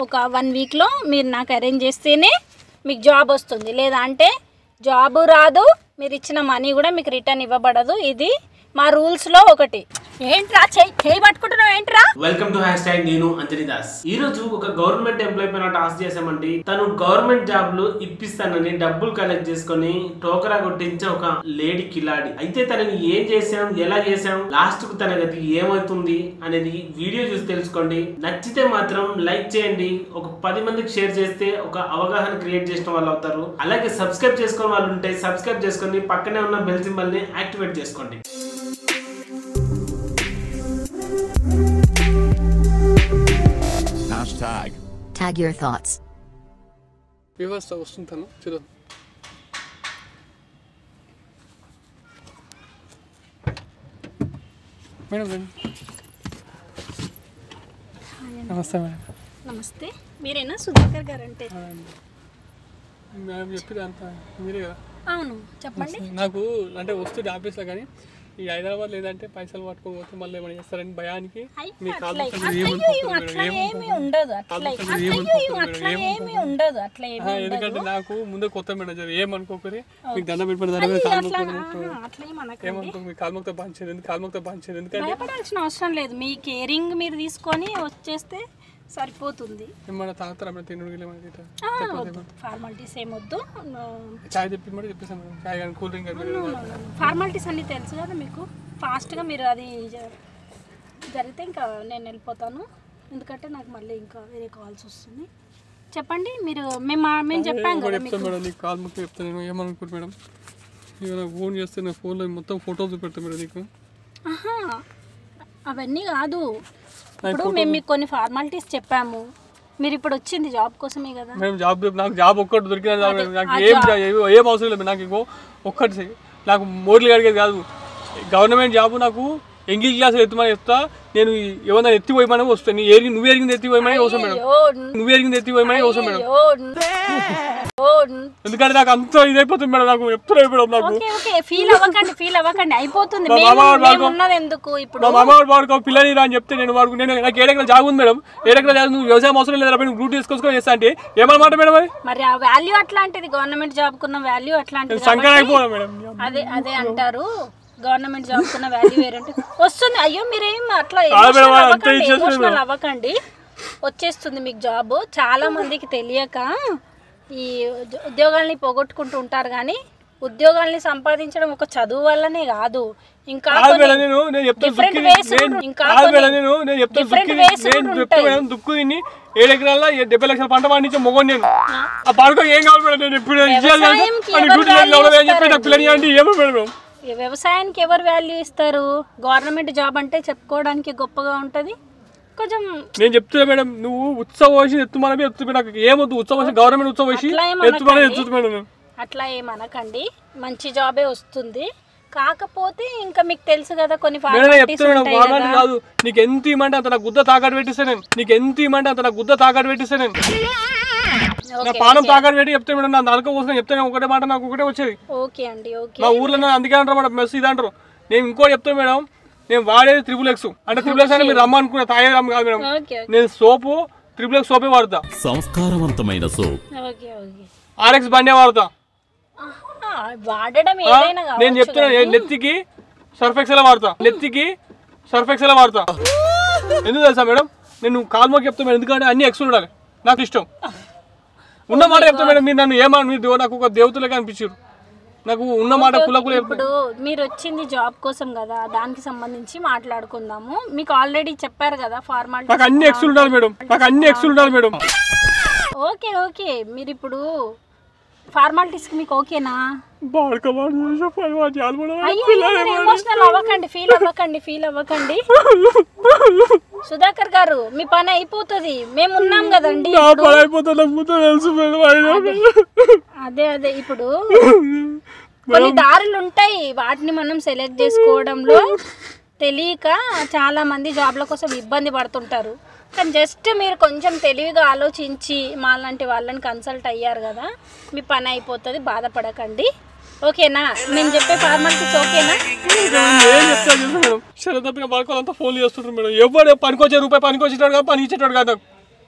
ఒక వన్ వీక్లో మీరు నాకు అరేంజ్ చేస్తేనే మీకు జాబ్ వస్తుంది లేదా అంటే జాబ్ రాదు మీరు ఇచ్చిన మనీ కూడా మీకు రిటర్న్ ఇవ్వబడదు ఇది మా రూల్స్లో ఒకటి ఏంట్రా చేయి చేయి పట్టుకుంటున్నావు ఏంట్రా వెల్కమ్ టు హ్యాష్ ట్యాగ్ నేను అంజని దాస్ ఈ రోజు ఒక గవర్నమెంట్ ఎంప్లాయ్ పైన టాస్క్ చేసామండి తను గవర్నమెంట్ జాబ్లు ఇప్పిస్తానని డబ్బులు కలెక్ట్ చేసుకొని టోకరా కొట్టించే ఒక లేడీ కిలాడి అయితే తనని ఏం చేసాం ఎలా చేసాం లాస్ట్ కు తన గతి ఏమవుతుంది అనేది వీడియో చూసి తెలుసుకోండి నచ్చితే మాత్రం లైక్ చేయండి ఒక పది మందికి షేర్ చేస్తే ఒక అవగాహన క్రియేట్ చేసిన వాళ్ళు అవుతారు అలాగే సబ్స్క్రైబ్ చేసుకుని వాళ్ళు ఉంటే సబ్స్క్రైబ్ చేసుకొని పక్కనే ఉన్న బెల్ సింబల్ ని యాక్టివేట్ చేసుకోండి Hashtag. Tag your thoughts. వ్యవస్థ వస్తుంటాను చూద్దాం మేడం రండి నమస్తే మేడం నమస్తే మీరేనా సుధాకర్ గారు అంటే మేడం చెప్పేది అంత మీరే కదా అవును చెప్పండి నాకు అంటే వస్తుంది ఆఫీస్లో కానీ ఈ హైదరాబాద్ లేదంటే పైసలు పట్టుకోకపోతే మళ్ళీ ఏమైనా చేస్తారని భయానికి అయ్యో, మీ కాల్ అట్లా పక్కన అయ్యో, ఏమనుకోకండి అట్లా మేడం, ఏమీ ఉండదు అట్లా కాల్ పక్కన అయ్యో, ఏమనుకోకండి అట్లా మేడం, ఏమీ ఉండదు అట్లా ఏమీ ఆ, ఉండదు ఎందుకంటే నాకు ముందే కొత్త మేనేజర్ ఏమనుకోకరి మీకు దండం పెట్టుకుని దండం అయ్యో, పెట్టి కాలు అట్లా మొక్కుకొని ఆహా, అట్లా ఏమనకండి ఏమనుకో మీ కాల్మొక్తో పంచేది ఎందుకు కాల్మొక్తో పంచేది ఎందుకంటే భయపడాల్సిన అవసరం లేదు మీ కేరింగ్ మీరు తీసుకొని వచ్చేస్తే సరిపోతుంది ఏమన్నా తాగుతారా మేడం తినుడు గిట్ల ఏమన్నా తింటారా? ఫార్మాలిటీస్ ఏమొద్దు చాయ్ చెప్పి మరి చెప్పేసాను మేడం చాయ్ కానీ కూల్ డ్రింక్ కానీ ఫార్మాలిటీస్ అన్నీ తెలుసు కదా మీకు ఫాస్ట్గా మీరు అది జ- జరిగితే ఇంకా నేను వెళ్ళిపోతాను ఎందుకంటే నాకు మళ్ళీ ఇంకా వేరే కాల్స్ వస్తుంది చెప్పండి మీరు మేము మేము చెప్పాం ఒకటి కదా చెప్తాను మీకు మేడం నీకు కాల్ ముక్కు చెప్తాను నేను ఏమనుకుంటు మేడం ఇక నాకు ఫోన్ చేస్తే నా ఫోన్లో మొత్తం ఫోటోలు చూపెడతాను మేడం నీకు ఆహా అవన్నీ కాదు ఇప్పుడు మేము మీకు కొన్ని ఫార్మాలిటీస్ చెప్పాము మీరు ఇప్పుడు వచ్చింది జాబ్ కోసమే కదా మేడం జాబ్ నాకు జాబ్ ఒక్కటి దొరికినా చాలు మేడం. నాకు ఆ ఏం జాబ్- జా- ఏం- ఏం అవసరం లేదు నాకు ఇంకో ఒక్కటి చెయ్యి. నాకు మోర్లు అడిగేది కాదు గవర్నమెంట్ జాబ్ నాకు ఎంగిల్ క్లాస్ ఎత్తుమని చెప్తా నేను ఏమన్నా ఎత్తిపోయమని వస్తాను నీ ఏరి నువ్వు ఎరిగింది ఎత్తిపోయమని అవసరం మేడం అయ్యో, నువ్వు ఎరిగింది ఎత్తిపోయమని అవసరం మేడం అయ్యో, ఓ, ఎందుకంటే నాకు అంత ఇదైపోతుంది మేడం నాకు చెప్తున్నా మేడం నాకు ఓకే ఓకే ఫీల్ అవ్వకండి ఫీల్ అవ్వకండి అయిపోతుంది మా మేము మామ వాడు మేము వాడుకో- ఉన్నది ఎందుకు ఇప్పుడు మా మామ వాడు వాడుకో పిల్లని రా అని చెప్తే నేను వాడుకు నేను నాకు ఏడెకల జాగు ఉంది మేడం ఏడెకల జాగు నువ్వు వ్యవసాయం అవసరం లేదు నువ్వు గ్రూప్ తీసుకొచ్చుకొని చేస్తా అంటే ఏమన్నమాట మేడం అది మరి ఆ వాల్యూ అట్లాంటిది గవర్నమెంట్ జాబ్ కున్న వాల్యూ అట్లాంటిది సంకర కాబట్టి అయిపోదా మేడం అదే అదే అంటారు గవర్నమెంట్ జాబ్ కున్న వాల్యూ వేరంటే వస్తుంది అయ్యో మీరేం అట్లా కాదు మేడం, ఎమోషనల్ అంతా అవ్వకండి ఇచ్చేస్తుంది ఎమోషనల్ అవ్వకండి వచ్చేస్తుంది మీకు జాబ్ చాలా మందికి తెలియక ఈ ఉద్యో- ఉద్యోగాల్ని పోగొట్టుకుంటూ ఉంటారు కానీ ఉద్యోగాల్ని సంపాదించడం ఒక చదువు వల్లనే కాదు ఇంకా కాదు కొన్ని మేడం నేను నేను చెప్తాను different దుక్కి ways నేను కూడా- ఇంకా కాదు మేడం కొన్ని నేను నేను చెప్తాను different దుక్కి ways నేను కూడా చెప్తాను ఉంటాయి. మేడం దుక్కు తిని ఏడు ఎకరాల డెబ్బై లక్షల పంట పండించే మొగోని నేను ఆ పండుగ ఏం కావాలి మేడం నేను ఇప్పుడు ఇచ్చేయాలి అంటే వ్యవసాయంకి అని ఎవరు డ్యూటీ value ఎవరు అని చెప్పి నాకు ఇస్తారండి? పిల్లని అంటే ఏమో మేడం ఈ వ్యవసాయానికి ఎవరు వాల్యూ ఇస్తారు గవర్నమెంట్ జాబ్ అంటే చెప్పుకోవడానికి గొప్పగా ఉంటుంది కొంచెం నేను చెప్తున్నా మేడం నువ్వు ఉత్సవ వయసు ఎత్తుమని ఎత్తు నాకు ఏమొద్దు ఉత్సవ వయసు గవర్నమెంట్ ఉత్సవ వయసు అట్లా ఏం ఎత్తుమని అనకండి. ఎత్తుతుంది మేడం నేను. అట్లా ఏమనకండి మంచి జాబే వస్తుంది కాకపోతే ఇంకా మీకు తెలుసు కదా కొన్ని మేడం నేను ఫార్మాలిటీస్ చెప్తున్నా మేడం ఉంటాయి ఫార్మాలిటీ కదా. కాదు నీకు ఎంత ఇమ్మంటే అంత నాకు గుద్ద తాకట్టు పెట్టిస్తా నేను నీకు ఎంత ఇమ్మంటే అంత నాకు గుద్ద తాకట్టు పెట్టిస్తా నేను నా ఓకే, పానం ఓకే. తాకట్టు పెట్టి చెప్తే మేడం నా నలక కోసం చెప్తే నేను ఒకటే మాట నాకు ఒకటే వచ్చేది ఓకే అండి ఓకే మా ఊర్లో నన్ను అందుకే అంటారు మేడం మెస్ ఇది అంటారు నేను ఇంకోటి చెప్తాను మేడం నేను వాడేది త్రిబుల్ ఎక్స్ అంటే త్రిబుల్ ఎక్స్ అంటే మీరు రమ్మనుకున్న తాగేది రమ్మ కాదు మేడం ఓకే నేను సోపు త్రిబుల్ ఎక్స్ సోపే వాడతా సంస్కారవంతమైన సోప్ ఓకే ఓకే ఆర్ఎక్స్ బండే వాడతా ఆహా, వాడడం ఆ? ఏదైనా నేను కావచ్చు చెప్తున్నా కానీ- నేను నెత్తికి సర్ఫ్ ఎక్సెల్ వాడతా నెత్తికి సర్ఫ్ ఎక్సెల్ వాడతా ఎందుకు తెలుసా మేడం నేను కాల్మోకి చెప్తా మేడం ఎందుకంటే అన్ని ఎక్స్ ఉండాలి నాకు ఇష్టం ఉన్న మాట చెప్తా మేడం మీరు నన్ను ఏమన్నా మీరు నాకు ఒక దేవతలే అనిపించారు నాకు ఉన్న మాట కుల కుల ఇప్పుడు మీరు వచ్చింది జాబ్ కోసం కదా దానికి సంబంధించి మాట్లాడుకుందాము మీకు ఆల్రెడీ చెప్పారు కదా ఫార్మాలిటీ నాకు అన్ని ఎక్స్ ఉండాలి మేడం నాకు అన్ని ఎక్స్ ఉండాలి మేడం ఓకే ఓకే మీరు ఇప్పుడు ఫార్మాలిటీస్కి మీకు ఓకేనా బాడుకోవాలి చెప్పాలి మా జాలు కూడా అయ్యో ఎమోషనల్ అవ్వకండి ఫీల్ అవ్వకండి ఫీల్ అవ్వకండి సుధాకర్ గారు మీ పని అయిపోతుంది మేము ఉన్నాం కదండి నా పని అయిపోతుంది ముందు తెలుసు మేడం అయినా అదే అదే ఇప్పుడు కొన్ని దారులు ఉంటాయి వాటిని మనం సెలెక్ట్ చేసుకోవడంలో తెలియక చాలా మంది జాబ్ల కోసం ఇబ్బంది పడుతుంటారు కానీ జస్ట్ మీరు కొంచెం తెలివిగా ఆలోచించి మాలాంటి వాళ్ళని కన్సల్ట్ అయ్యారు కదా మీ పని అయిపోతుంది బాధపడకండి ఓకేనా మేము చెప్పే ఫార్మాలిటీస్ ఓకేనా ఏం చెప్తాను తెలుసు మేడం శరదప్పిన పడుకోవాలంతా ఫోన్ చేస్తుంటారు మేడం ఎవడు పనికొచ్చే రూపాయి పనికొచ్చేటాడు కాదు పని ఇచ్చేటాడు కాదు నాకు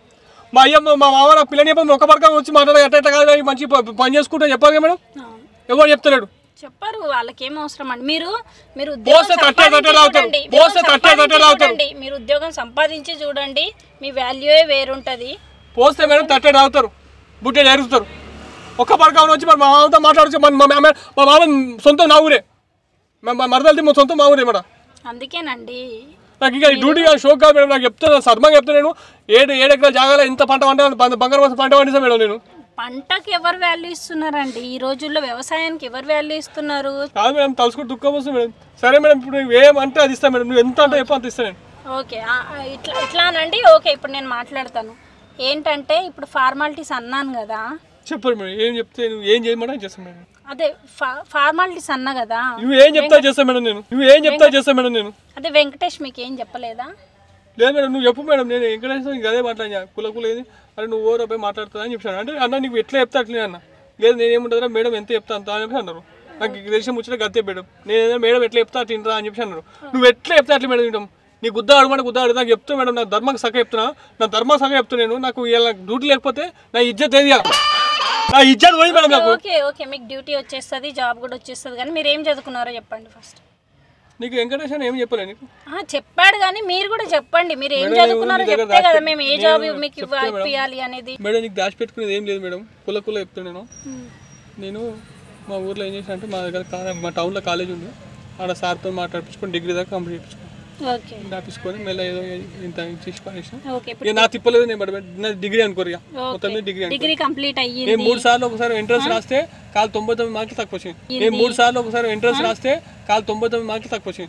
మా అయ్యమ్మ మా మామ నాకు పిల్లని చెప్పి ఒక పడక వచ్చి మాట్లాడే ఎట్లా ఎట్లా కాదు మంచి ప- పని చేసుకుంటా చెప్పాలి కదా మేడం ఎవరు చెప్తలేడు చెప్పారు వాళ్ళకి ఏం అవసరం అండి మీరు మీరు పోస్తే ఉద్యోగం తట్టే తట్టే సంపాదించి రావుతారు. చూడండి. పోస్తే ఉద్యోగం తట్టే తట్టే సంపాదించి రావుతారు. చూడండి. మీరు ఉద్యోగం సంపాదించి చూడండి మీ వాల్యూయే వేరుంటది పోస్తే మేడం తట్టే తాగుతారు బుట్టే నేరుస్తారు ఒక్క పడక వచ్చి మరి మా మామతో మాట్లాడచ్చు మన మా మామ మా మామ సొంతం నా ఊరే మా మా మరదలది మా సొంతం మా ఊరే మేడం అందుకేనండి నాకు ఇంకా డ్యూటీ కాదు షోక్ కాదు మేడం నాకు చెప్తాను సర్మంగా చెప్తాను నేను ఏడు ఏడు ఎకరాల జాగాలో ఎంత పంట పంట బంగారం కోసం పంట పండిస్తాను మేడం నేను పంటకి ఎవరు వాల్యూ ఇస్తున్నారండి ఈ రోజుల్లో వ్యవసాయానికి ఎవరు వాల్యూ ఇస్తున్నారు కాదు మేడం తలుసుకుంటే దుఃఖం వస్తుంది మేడం సరే మేడం ఇప్పుడు నువ్వు ఏమంటే అది ఇస్తాను మేడం నువ్వు ఎంత అంటే చెప్పు అంత ఇస్తాను నేను ఓకే ఆ, ఆ, ఇట్లా ఇట్లానండి ఓకే ఇప్పుడు నేను మాట్లాడతాను ఏంటంటే ఇప్పుడు ఫార్మాలిటీస్ అన్నాను కదా చెప్పరు మేడం ఏం చెప్తే నువ్వు ఏం చేయమంటే చేస్తాను మేడం అదే ఫా- ఫార్మాలిటీస్ అన్నా కదా నువ్వు ఏం చెప్తా చేస్తాను మేడం నేను నువ్వు ఏం చెప్తా చేస్తాను మేడం నేను అదే వెంకటేష్ మీకు ఏం చెప్పలేదా లేదు మేడం నువ్వు చెప్పు మేడం నేను వెంకటేశ్వర ఇంకా అదే మాట్లాడినా కుల కుల ఏది అరే నువ్వు ఓరో పోయి మాట్లాడుతుందా అని చెప్పాను అంటే అన్న నీకు ఎట్లా చెప్తా అట్లే అన్న లేదు నేను ఏముంటుందా మేడం ఎంత చెప్తా అంత అని చెప్పి అన్నారు నాకు ఈ దేశం వచ్చిన గతే మేడం నేను ఏదైనా మేడం ఎట్లా చెప్తా తింటరా అని చెప్పి అన్నారు నువ్వు ఎట్లా చెప్తా అట్లా మేడం తింటాం నీ గుద్ద అడగమంటే గుద్ద అడుగు నాకు చెప్తా మేడం నా ధర్మకు సగ చెప్తున్నా నా ధర్మ సగ చెప్తున్నాను నాకు ఇలా డ్యూటీ లేకపోతే నా ఇజ్జత్ ఏది ఇయ్యాలి. నా ఇజ్జత్ పోయి మేడం నాకు ఓకే ఓకే మీకు డ్యూటీ వచ్చేస్తుంది జాబ్ కూడా వచ్చేస్తుంది కానీ మీరు ఏం చదువుకున్నారో చెప్పండి ఫస్ట్ నీకు వెంకటేశ్వర ఏం చెప్పలే నీకు ఆ, చెప్పాడు కానీ మీరు కూడా చెప్పండి మీరు ఏం మేడం, చదువుకున్నారో నీ దగ్గర చెప్తే కదా దాచిపెట్టి- మేము ఏ జాబ్ నేను మీకు చెప్తా మేడం. ఇప్పియాలి అనేది మేడం నీకు దాచి పెట్టుకునేది ఏం లేదు మేడం కుల కుల చెప్తాను నేను నేను మా ఊర్లో ఏం చేసిన అంటే మా దగ్గర కా- మా టౌన్లో కాలేజ్ ఉంది ఆడ సార్తో మాట్లాడించుకొని డిగ్రీ దాకా కంప్లీట్ చేయించుకుని ఓకే రాపించుకొని మళ్ళీ ఏదో ఇంత చేసి పనేసిన ఓకే ఇప్పుడు ఇక నా తిప్పలేదు నేను పడి నా డిగ్రీ అనుకోరు ఇక మొత్తం మీద డిగ్రీ అనుకో డిగ్రీ కంప్లీట్ అయ్యింది నేను మూడు సార్లు ఒకసారి ఎంట్రన్స్ రాస్తే కాలు తొంభై తొమ్మిది మార్కులు తక్కువ వచ్చింది నేను మూడు సార్లు ఒకసారి ఎంట్రన్స్ రాస్తే కాలు తొంభై తొమ్మిది మార్కులు తక్కువ వచ్చింది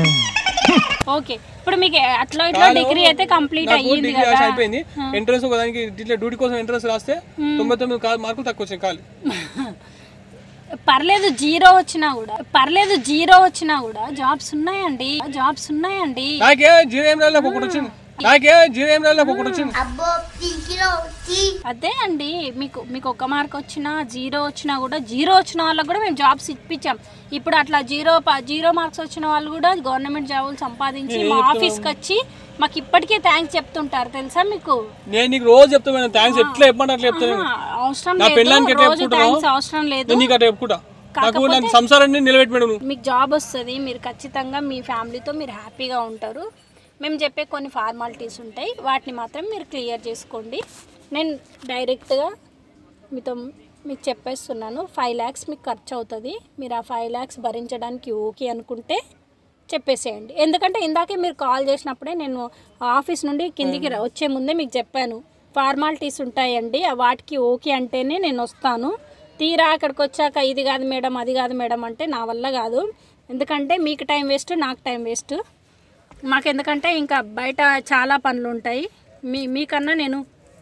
ఓకే ఇప్పుడు మీకు అట్లా ఇట్లా డిగ్రీ అయితే కంప్లీట్ నాకు అయ్యింది డిగ్రీ కదా అయిపోయింది ఎంట్రన్స్ ఒక దానికి ఇట్లా డ్యూటీ కోసం ఎంట్రన్స్ రాస్తే తొంభై తొమ్మిది కాలు మార్కులు తక్కువ వచ్చింది కాలు పర్లేదు జీరో వచ్చినా కూడా పర్లేదు జీరో వచ్చినా కూడా జాబ్స్ ఉన్నాయండి జాబ్స్ ఉన్నాయండి నాకే జీరో ఏం రాలేదు నాకు ఒకటి వచ్చింది నాకే జీరో ఏం రాలేదు నాకు ఒకటి వచ్చింది అదే అండి మీకు మీకు ఒక మార్క్ వచ్చినా జీరో వచ్చినా కూడా జీరో వచ్చిన వాళ్ళకి కూడా మేము జాబ్స్ ఇప్పించాం ఇప్పుడు అట్లా జీరో ప- జీరో మార్క్స్ వచ్చిన వాళ్ళు కూడా గవర్నమెంట్ జాబులు సంపాదించి మా ఆఫీస్కి వచ్చి మాకు ఇప్పటికే థ్యాంక్స్ చెప్తుంటారు తెలుసా మీకు నేను నీకు రోజు చెప్తా మేడం థ్యాంక్స్ ఎట్లా చెప్పమంటే అట్లా చెప్తాను ఆ, అవసరం నా లేదు పెళ్ళానికి ఎట్లా రోజు చెప్పుకుంటున్నావు? థ్యాంక్స్ అవసరం లేదు నేను నీకు అట్లా చెప్పుకుంటా నాకు నా సంసారాన్ని నిలబెట్టి మేడం నువ్వు మీకు జాబ్ వస్తుంది మీరు ఖచ్చితంగా మీ ఫ్యామిలీతో మీరు హ్యాపీగా ఉంటారు మేము చెప్పే కొన్ని ఫార్మాలిటీస్ ఉంటాయి వాటిని మాత్రం మీరు క్లియర్ చేసుకోండి నేను డైరెక్ట్గా మీతో మీకు చెప్పేస్తున్నాను ఫైవ్ ల్యాక్స్ మీకు ఖర్చు అవుతుంది మీరు ఆ ఫైవ్ ల్యాక్స్ భరించడానికి ఓకే అనుకుంటే చెప్పేసేయండి ఎందుకంటే ఇందాకే మీరు కాల్ చేసినప్పుడే నేను ఆఫీస్ నుండి కిందికి రా- వచ్చే ముందే మీకు చెప్పాను ఫార్మాలిటీస్ ఉంటాయండి ఆ వాటికి ఓకే అంటేనే నేను వస్తాను తీరా అక్కడికి వచ్చాక ఇది కాదు మేడం అది కాదు మేడం అంటే నా వల్ల కాదు ఎందుకంటే మీకు టైం వేస్ట్ నాకు టైం వేస్ట్ మాకు ఎందుకంటే ఇంకా బయట చాలా పనులు ఉంటాయి మీ మీకన్నా నేను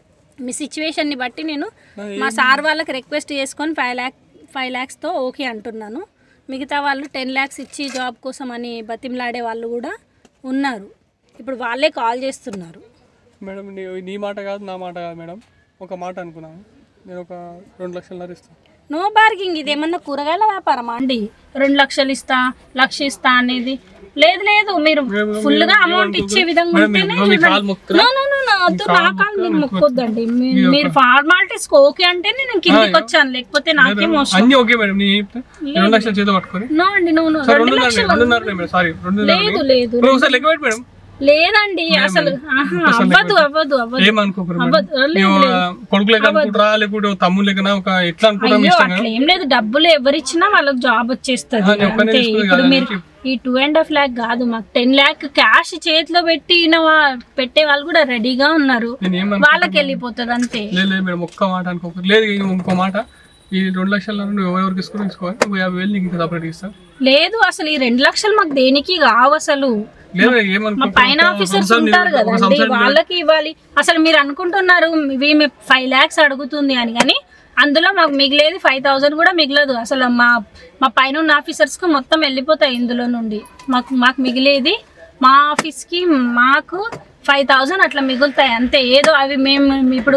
మీ సిచ్యువేషన్ని బట్టి నేను మా సార్ వాళ్ళకి రిక్వెస్ట్ చేసుకొని ఫైవ్ ల్యాక్ ఫైవ్ ల్యాక్స్తో ఓకే అంటున్నాను మిగతా వాళ్ళు టెన్ ల్యాక్స్ ఇచ్చి జాబ్ కోసం అని బతిమలాడే వాళ్ళు కూడా ఉన్నారు ఇప్పుడు వాళ్ళే కాల్ చేస్తున్నారు మేడం నీ నీ మాట కాదు నా మాట కాదు మేడం ఒక మాట అనుకున్నాను నేను ఒక రెండు లక్షలు ఇస్తాను నో బార్గింగ్ ఇది ఏమన్నా కూరగాయల వ్యాపారమా అండి రెండు లక్షలు ఇస్తా లక్ష ఇస్తా అనేది లేదు లేదు మీరు ఫుల్ గా అమౌంట్ ఇచ్చే విధంగా మేడం, ఉంటేనే మీ కాలు చూడండి. మొక్కుతారా? No, no, no, no, వద్దు నా కాలు మీరు మొక్కొద్దండి మీ- మీరు ఫార్మాలిటీస్ ఓకే అంటే నేను కిందికి వచ్చాను లేకపోతే నాకేం అవసరం అన్ని ఓకే మేడం నీ చెప్తే రెండు లక్షలు చేత పట్టుకొని నో అండి నువ్వు నువ్వు సార్ రెండు రెండున్నర లక్షలు రెండున్నర మేడం సారీ రెండు లేదు లేదు ఒకసారి లెక్క పెట్టి మేడం లేదండి అసలు ఆహా, అవ్వదు అవ్వదు అవ్వదు ఏమనుకోకరు మేడం అవ్వదు లేదు నువ్వు లేదు కొడుకు లెక్క అనుకుంటారా లేకుంటే ఓ తమ్ముడు లెక్కనా ఒక ఎట్లా అనుకుంటా అయ్యో ఇష్టం అట్లా ఏం లేదు డబ్బులు ఎవరిచ్చినా వాళ్ళకి జాబ్ వచ్చేస్తుంది నేను ఒక్కనే అంతే తీసుకుని ఇప్పుడు కాదు, మీరు ఈ టూ అండ్ హాఫ్ ల్యాక్ కాదు మాకు టెన్ ల్యాక్ క్యాష్ చేతిలో పెట్టిన వా- పెట్టే వాళ్ళు కూడా రెడీగా ఉన్నారు నేను ఏమను వాళ్ళకి వెళ్ళిపోతుంది అంతే లేదు లేదు మేడం ఒక్క మాట అనుకోకరు లేదు ఇది ఇంకో మాట ఈ రెండు లక్షల నువ్వు ఎవరెవరికి తీసుకోవాలి తీసుకోవాలి నువ్వు యాభై వేలు నీకు ఇంకా సపరేట్ ఇస్తా లేదు అసలు ఈ రెండు లక్షలు మాకు దేనికి కావు అసలు లేదు మా ఏమనుకో పైన ఆఫీసర్స్ ఉంటారు కదండి వాళ్ళకి ఇవ్వాలి అసలు మీరు అనుకుంటున్నారు ఈమె ఫైవ్ ల్యాక్స్ అడుగుతుంది అని కానీ అందులో మాకు మిగిలేది ఫైవ్ థౌజండ్ కూడా మిగలదు అసలు మా మా పైన ఉన్న ఆఫీసర్స్కి మొత్తం వెళ్ళిపోతాయి ఇందులో నుండి మాకు మాకు మిగిలేది మా ఆఫీస్కి మాకు ఫైవ్ థౌజండ్ అట్లా మిగులుతాయి అంతే ఏదో అవి మేము ఇప్పుడు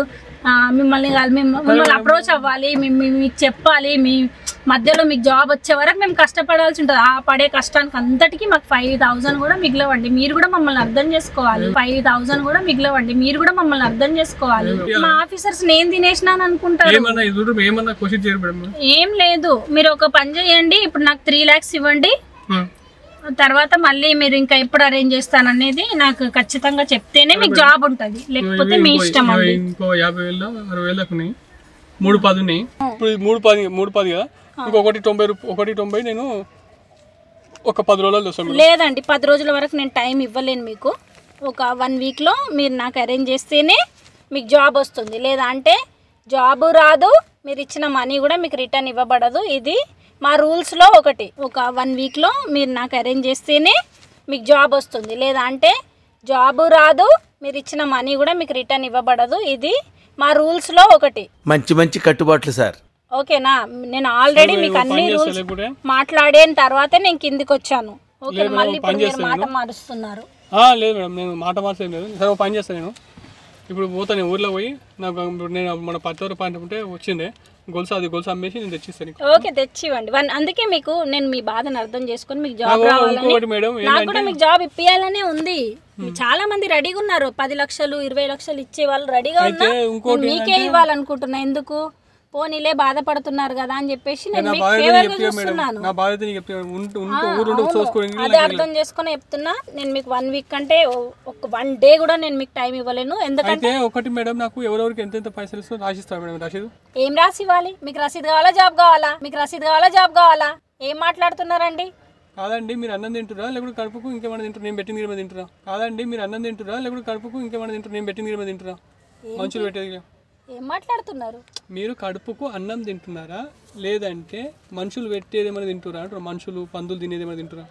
ఆ, మిమ్మల్ని కాదు, మిమ్మ- మిమ్మల్ని అప్రోచ్ అవ్వాలి మీ- మీ- మీకు చెప్పాలి మీ మధ్యలో మీకు జాబ్ వచ్చే వరకు మేము కష్టపడాల్సి ఉంటుంది ఆ పడే కష్టానికి అంతటికి మాకు ఫైవ్ థౌసండ్ కూడా మిగిలవండి మీరు కూడా మమ్మల్ని అర్థం చేసుకోవాలి ఫైవ్ థౌసండ్ కూడా మిగిలవండి మీరు కూడా మమ్మల్ని అర్థం చేసుకోవాలి మా ఆఫీసర్స్ నేను తినేసినాను అనుకుంటారు ఏమన్నా ఇది చూడు ఏమన్నా క్వశ్చన్ చేయరు మేడం ఏం లేదు మీరు ఒక పని చేయండి ఇప్పుడు నాకు త్రీ ల్యాక్స్ ఇవ్వండి ఉమ్. తర్వాత మళ్ళీ మీరు ఇంకా ఎప్పుడు అరేంజ్ చేస్తాననేది నాకు ఖచ్చితంగా చెప్తేనే మీకు జాబ్ ఉంటుంది లేకపోతే మీ ఇంకో- ఇష్టం అండి ఇంకో యాభై వేలు అరవై వేలు దాకా ఉన్నాయి మూడు పది ఉన్నాయి ఇప్పుడు ఇది మూడు పది మూడు పది కదా ఇంకొకటి తొంభై రూప ఒకటి తొంభై నేను ఒక పది రోజులు వస్తాను మేడం లేదండి పది రోజుల వరకు నేను టైం ఇవ్వలేను మీకు ఒక వన్ వీక్లో మీరు నాకు అరేంజ్ చేస్తేనే మీకు జాబ్ వస్తుంది లేదా అంటే జాబ్ రాదు మీరు ఇచ్చిన మనీ కూడా మీకు రిటర్న్ ఇవ్వబడదు ఇది మా రూల్స్లో ఒకటి ఒక వన్ వీక్లో మీరు నాకు అరేంజ్ చేస్తేనే మీకు జాబ్ వస్తుంది లేదా అంటే జాబ్ రాదు మీరు ఇచ్చిన మనీ కూడా మీకు రిటర్న్ ఇవ్వబడదు ఇది మా రూల్స్లో ఒకటి మంచి మంచి కట్టుబాట్లు సార్ ఓకేనా నేను ఆల్రెడీ మీకు అన్ని పని రూల్స్ చేస్తా లేకపోతే మాట్లాడిన తర్వాతే నేను కిందికి వచ్చాను ఓకే లేదు, మళ్ళీ ఇప్పుడు పని మీరు చేస్తాను మాట నేను. మారుస్తున్నారు ఆ, లేదు మేడం నేను మాట మార్చేం లేదు సరే ఒక పని చేస్తాను నేను ఇప్పుడు పోతాను నేను ఊర్లో పోయి నాకు ఇప్పుడు నేను మన పచ్చవర పాయింట్ ఉంటే వచ్చిందే గొలుసు అది గొలుసు అమ్మేసి నేను తెచ్చిస్తాను నీకు. ఓకే తెచ్చివ్వండి వన్ అందుకే మీకు నేను మీ బాధను అర్థం చేసుకొని మీకు జాబ్ నాకు రావాలని ఇంకొకటి మేడం నాకు కూడా మీకు జాబ్ ఇప్పియాలనే ఉంది చాలా మంది రెడీగా ఉన్నారు పది లక్షలు ఇరవై లక్షలు ఇచ్చే వాళ్ళు రెడీగా ఉన్నా అయితే ఇంకోటి నేను మీకే ఇవ్వాలనుకుంటున్నా ఎందుకు పోనీలే బాధపడుతున్నారు కదా అని చెప్పేసి నేను నా మీకు బాధ్యత ఫేవర్ నీకు గా చెప్తే మేడం చూస్తున్నాను నా బాధ్యత నీకు చెప్తే ఉంటూ ఉంటూ ఆ, ఊరు ఉంటూ అవును. చూసుకోవడానికి అదే అర్థం చేసుకొని చెప్తున్నా నేను మీకు వన్ వీక్ కంటే ఓ- ఒక వన్ డే కూడా నేను మీకు టైం ఇవ్వలేను ఎందుకంటే అయితే ఒకటి మేడం నాకు ఎవరెవరికి ఎంతెంత పైసలు ఇస్తుందో రాసిస్తాను మేడం రసీదు ఏం రాసి ఇవ్వాలి మీకు రసీదు కావాలా జాబ్ కావాలా మీకు రసీదు కావాలా జాబ్ కావాలా ఏం మాట్లాడుతున్నారండి కాదండి మీరు అన్నం తింటురా లేకపోతే కడుపుకు ఇంకేమైనా తింటారు నేను పెట్టిన మీద తింటురా కాదండి మీరు అన్నం తింటురా లేకపోతే కడుపుకు ఇంకేమైనా తింటారు నేను పెట్టిన మీద తింటురా మంచులు పెట్టేది ఏం మాట్లాడుతున్నారు మీరు కడుపుకు అన్నం తింటున్నారా లేదంటే మనుషులు పెట్టేది ఏమైనా తింటురా అంటారు మనుషులు పందులు తినేది ఏమైనా తింటురా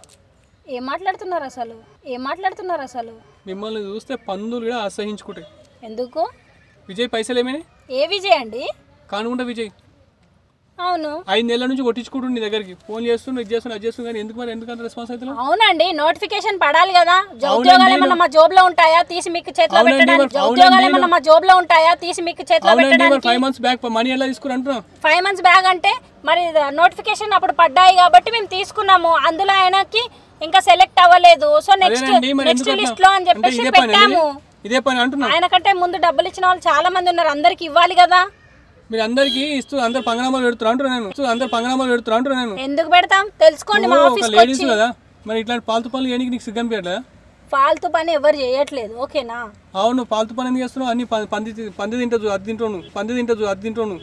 ఏం మాట్లాడుతున్నారు అసలు ఏం మాట్లాడుతున్నారు అసలు మిమ్మల్ని చూస్తే పందులు కూడా అసహించుకుంటాయి ఎందుకు విజయ్ పైసలు ఏమైనాయి ఏ విజయ్ అండి కానుకుంటా విజయ్ అవును ఐదు నెలల నుంచి కొట్టించుకుంటుండు నీ దగ్గరికి ఫోన్ చేస్తుండు ఇది చేస్తుండు అది చేస్తుండు కానీ ఎందుకు మరి ఎందుకు అంత రెస్పాన్స్ అవుతున్నావు అవునండి నోటిఫికేషన్ పడాలి కదా జ- అవునండి, ఉద్యోగాలు ఏమన్నా మా జోబ్ లో ఉంటాయా తీసి మీకు చేతిలో అవునండి, పెట్టడానికి మరి- ఉద్యోగాలు అవునండి, ఏమన్నా మా జోబ్ లో ఉంటాయా తీసి మీకు చేతిలో అవునండి మరి పెట్టడానికి ఫైవ్ మంత్స్ బ్యాక్ మనీ ఎలా తీసుకుని అంటున్నా ఫైవ్ మంత్స్ బ్యాగ్ అంటే మరి నోటిఫికేషన్ అప్పుడు పడ్డాయి కాబట్టి మేము తీసుకున్నాము అందులో ఆయనకి ఇంకా సెలెక్ట్ అవ్వలేదు సో నెక్స్ట్ అదేనండి మరి నెక్స్ట్ ఎందుకు లిస్ట్ లో అని అట్లా? అంటే చెప్పేసి ఇదే పని పెట్టాము ఇదే పని అంటున్నా ఆయన కంటే ముందు డబ్బులు ఇచ్చిన వాళ్ళు చాలా మంది ఉన్నారు అందరికి ఇవ్వాలి కదా మీరు అందరికి ఇస్తూ అందరు పంగనామాలు పెడుతున్నారు అంటున్నా నేను ఇస్తూ అందరు పంగనామాలు పెడుతున్నారు అంటున్నా నేను ఎందుకు పెడతాం తెలుసుకోండి మా నువ్వు ఒక ఆఫీస్కి లేడీస్ వచ్చి కదా మరి ఇట్లాంటి పాలతు పనులు చేయడానికి నీకు సిగ్గం పెట్టలే ఫాల్తు పని ఎవరు చేయట్లేదు ఓకేనా అవును పాలతు పని ఎందుకు చేస్తున్నావు అన్ని ప- పంది తి- పంది తింటూ అది తింటాను పంది తింటూ అది తింటాను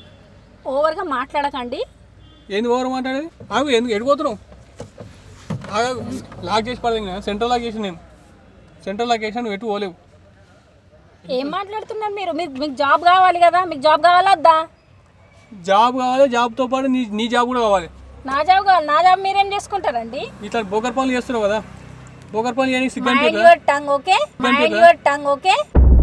ఓవర్గా మాట్లాడకండి ఏంది ఓవర్ మాట్లాడేది ఆగు ఎందుకు ఎడిపోతున్నావు ఆగు లాక్ చేసి పడదు సెంట్రల్ లాక్ చేసి నేను సెంట్రల్ లాక్ చేసి నువ్వు ఎటు పోలేవు ఏం మాట్లాడుతున్నారు మీరు మీకు మీకు జాబ్ కావాలి కదా మీకు జాబ్ కావాలా వద్దా జాబ్ కావాలి జాబ్తో పాటు నీ నీ జాబ్ కూడా కావాలి నా జాబ్ కావాలి నా జాబ్ మీరేం చేసుకుంటారండి ఇట్లా బోకర్ పనులు చేస్తున్నావు కదా బోకర్ పనులు చేయడానికి సిగ్గం మైండ్ పెట్టలే your tongue okay mind your tongue okay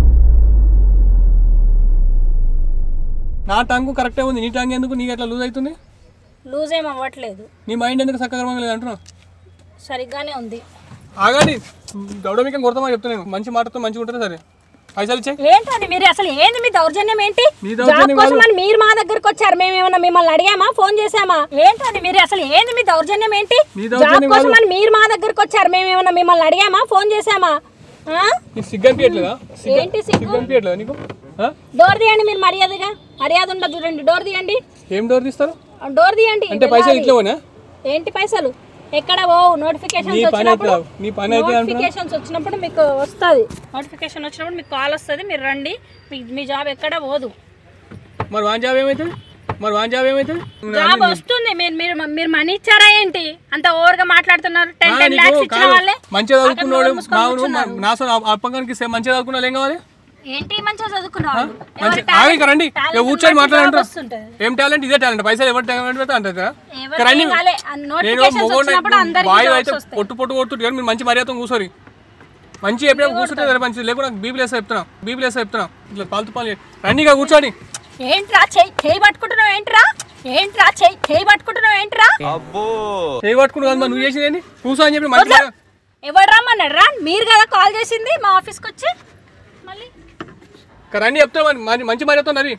నా టంగు కరెక్టే ఉంది నీ టంగ్ ఎందుకు నీకు ఎట్లా లూజ్ అవుతుంది లూజ్ ఏం అవ్వట్లేదు నీ మైండ్ ఎందుకు సక్రమంగా లేదు అంటున్నా సరిగ్గానే ఉంది ఆగాడి గౌడమికం కొడతామని చెప్తున్నాను మంచి మాటతో మంచిగా ఉంటారా సరే పైసలు ఇచ్చే ఏంటండి మీరు అసలు ఏంది మీ దౌర్జన్యం ఏంటి మీ జాబ్ దౌర్జన్యం కోసం అని మీరు మా దగ్గరకు వచ్చారు మేము ఏమన్నా మిమ్మల్ని అడిగామా ఫోన్ చేసామా ఏంటండి మీరు అసలు ఏంది మీ దౌర్జన్యం ఏంటి మీ జాబ్ దౌర్జన్యం కోసం అని మీరు మా దగ్గరకు వచ్చారు మేము ఏమన్నా మిమ్మల్ని అడిగామా ఫోన్ చేసామా ఆ? నీకు సిగ్గు అనిపించట్లేదా ఏంటి సిగ్గు సిగ్గు అనిపించట్లేదా నీకు ఆ? డోర్ తీయండి మీరు మర్యాదగా మర్యాద ఉండదు చూడండి డోర్ తీయండి ఏం డోర్ తీస్తారు డోర్ తీయండి అంటే పైసలు వెళ్ళాలి. ఇట్లా పోనా ఏంటి పైసలు ఎక్కడ ఓ నోటిఫికేషన్స్ నీ పని వచ్చినప్పుడు అయితే నీ పని అయితే అంటున్నా నోటిఫికేషన్స్ వచ్చినప్పుడు మీకు వస్తుంది నోటిఫికేషన్ వచ్చినప్పుడు మీకు కాల్ వస్తుంది మీరు రండి మీ మీ జాబ్ ఎక్కడ పోదు మరి వాన్ జాబ్ ఏమవుతుంది మరి వాన్ జాబ్ ఏమవుతుంది జాబ్ వస్తుంది మీరు మీరు మీరు మనీ ఇచ్చారా ఏంటి అంత ఓవర్ గా మాట్లాడుతున్నారు టెన్ ఆ, టెన్ నీకు లాక్స్ ఇచ్చిన కాదు. వాళ్ళే మంచిగా చదువుకున్నాడు అక్కడ మూసుకొని మావును కూర్చున్నారు. నా సో అప్పగానికి ఇస్తే మంచిగా చదువుకున్నా ఏం కావాలి ఏంటి మంచిగా చదువుకున్నారు మంచి ఆగి ఇక్కడ రండి ఇక కూర్చొని మాట్లాడంటారు వస్తుంటది ఏం టాలెంట్ ఇదే టాలెంట్ పైసలు ఎవరు టాలెంట్ పెడతా అంటారా ఎవరికి రండి ఇవ్వాలి? ఆ నేను notifications మొగోడిని వచ్చినప్పుడు అందరికీ బాయ్ jobs అయితే వస్తాయి. పొట్టు పొట్టు కొడుతుంటే కానీ మీరు మంచి మర్యాద కూర్చోరి మంచి ఎప్పుడైనా కూర్చుంటే సరే మంచి లేకుండా బీబీలు వేస్తా చెప్తున్నా బీబీలు వేస్తా చెప్తున్నా ఇట్లా పాలతు పాలు రండి ఇక కూర్చోండి ఏంట్రా చెయ్యి చేయి పట్టుకుంటున్నావు ఏంట్రా ఏంట్రా చెయ్యి చేయి పట్టుకుంటున్నావు ఏంట్రా ఏ పట్టుకుని కాదు మరి నువ్వు చేసింది ఏంటి కూర్చో అని చెప్పి మంచి ఎవరు రమ్మన్నాడు రా మీరు కదా కాల్ చేసింది మా ఆఫీస్కి వచ్చి మళ్ళీ ఇక్కడ రండి చెప్తా మరి మరి- మంచి మరి చెప్తాను రీ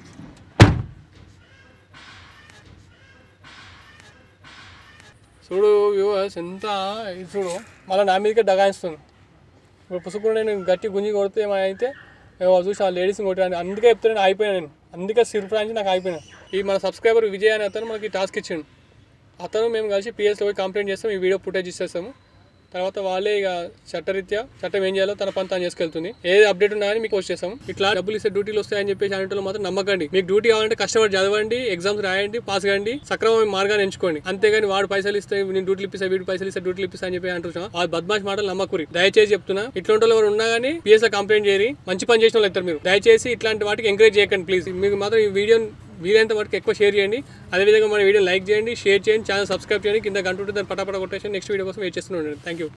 చూడు వ్యూవర్స్ ఎంత ఇది చూడు మళ్ళీ నా మీదకే దగాయిస్తుంది ఇప్పుడు పుసుకుండా నేను గట్టి గుంజి కొడితే ఏమైనా అయితే ఏవో చూసి ఆ లేడీస్ని కొట్టాను అందుకే చెప్తాను అయిపోయాను నేను అందుకే సిరిఫ్రాంచి నాకు అయిపోయినా ఈ మన సబ్స్క్రైబర్ విజయ్ అనే అతను మనకి టాస్క్ ఇచ్చిండు అతను మేము కలిసి పిఎస్లో పోయి కంప్లైంట్ చేస్తాం ఈ వీడియో ఫుటేజ్ ఇచ్చేస్తాము తర్వాత వాళ్ళే ఇక చట్టరీత్యా చట్టం ఏం చేయాలో తన పని తాను చేసుకెళ్తుంది ఏది అప్డేట్ ఉన్నాయని మీకు పోస్ట్ చేస్తాం ఇట్లా డబ్బులు ఇస్తే డ్యూటీలు వస్తాయని చెప్పేసి అనేటోళ్ళు మాత్రం నమ్మకండి మీకు డ్యూటీ కావాలంటే కష్టపడి చదవండి ఎగ్జామ్స్ రాయండి పాస్ కాండి సక్రమమైన మార్గాన్ని ఎంచుకోండి అంతేగాని వాడు పైసలు ఇస్తే నేను డ్యూటీలు ఇప్పిస్తా వీడు పైసలు ఇస్తే డ్యూటీలు ఇప్పిస్తా అని చెప్పి అంటున్నా ఆ బద్మాష్ మాటలు నమ్మకూరి దయచేసి చెప్తున్నా ఇట్లాంటి వాళ్ళు ఎవరు ఉన్నా కానీ పిఎస్ లో కంప్లైంట్ చేయరి మంచి పని చేసిన వాళ్ళు అవుతారు మీరు దయచేసి ఇట్లాంటి వాటికి ఎంకరేజ్ చేయకండి ప్లీజ్ మీకు మాత్రం ఈ వీడియో వీలైనంత వరకు ఎక్కువ షేర్ చేయండి అదేవిధంగా మన వీడియో లైక్ చేయండి షేర్ చేయండి ఛానల్ సబ్స్క్రైబ్ చేయండి కింద గంట ఉంటే దాన్ని పటాపట కొట్టేసి నెక్స్ట్ వీడియో కోసం వెయిట్ చేస్తున్నాను థ్యాంక్ యూ